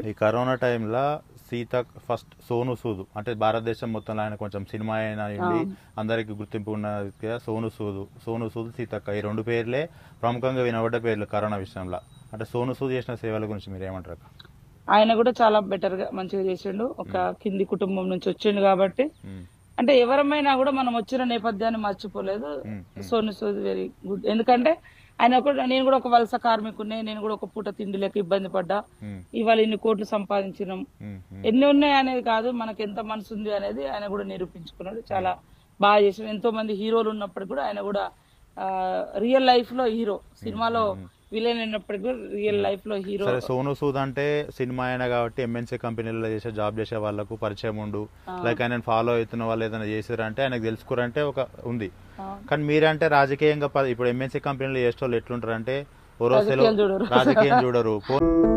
ఈ కరోనా టైంలో సీత ఫస్ట్ సోను సూద్ అంటే భారతదేశం మొత్తంలో ఆయన కొంచెం సినిమా అయినా అయింది అందరికి గుర్తింపు ఉన్నది కదా సోను సూద్ సోను సూద్ సీతక్క ఈ రెండు పేర్లే ప్రముఖంగా వినబడ్డ పేర్లు కరోనా విషయంలో అంటే సోను సూద్ చేసిన సేవల గురించి మీరు ఏమంటారు అక్క? ఆయన కూడా చాలా బెటర్ గా మంచిగా చేసిండు ఒక కింది కుటుంబం నుంచి వచ్చిండు కాబట్టి ఉమ్, అంటే ఎవరమైనా కూడా మనం వచ్చిన నేపథ్యాన్ని మర్చిపోలేదు ఉమ్, సోని సోది వెరీ గుడ్ ఎందుకంటే ఆయన కూడా నేను కూడా ఒక వలస కార్మికునే నేను కూడా ఒక పూట తిండి లేక ఇబ్బంది పడ్డా ఉమ్, ఇవాళ ఇన్ని కోట్లు సంపాదించినాం ఉమ్, ఉమ్. ఎన్ని ఉన్నాయి అనేది కాదు మనకి ఎంత మనసు ఉంది అనేది ఆయన కూడా నిరూపించుకున్నాడు చాలా బాగా చేసాడు ఎంతో మంది హీరోలు ఉన్నప్పటికీ కూడా ఆయన కూడా రియల్ లైఫ్ లో హీరో సినిమాలో విలన్ అయినప్పటికీ కూడా రియల్ లైఫ్ లో హీరో సరే సోను సూద్ అంటే సినిమా అయినా కాబట్టి ఎంఎన్సీ కంపెనీలలో చేసే జాబ్ చేసే వాళ్ళకు పరిచయం ఉండు లైక్ ఆయన ఫాలో అవుతున్న వాళ్ళు ఏదైనా చేసారంటే ఆయనకు తెలుసుకోరంటే ఒక ఉంది కానీ మీరంటే రాజకీయంగా ప- ఇప్పుడు ఎంఎన్సీ కంపెనీలు చేసే వాళ్ళు ఎట్లుంటారు అంటే ఓ రోజు సెలవు రాజకీయాలు చూడరు. రాజకీయం చూడరు పో-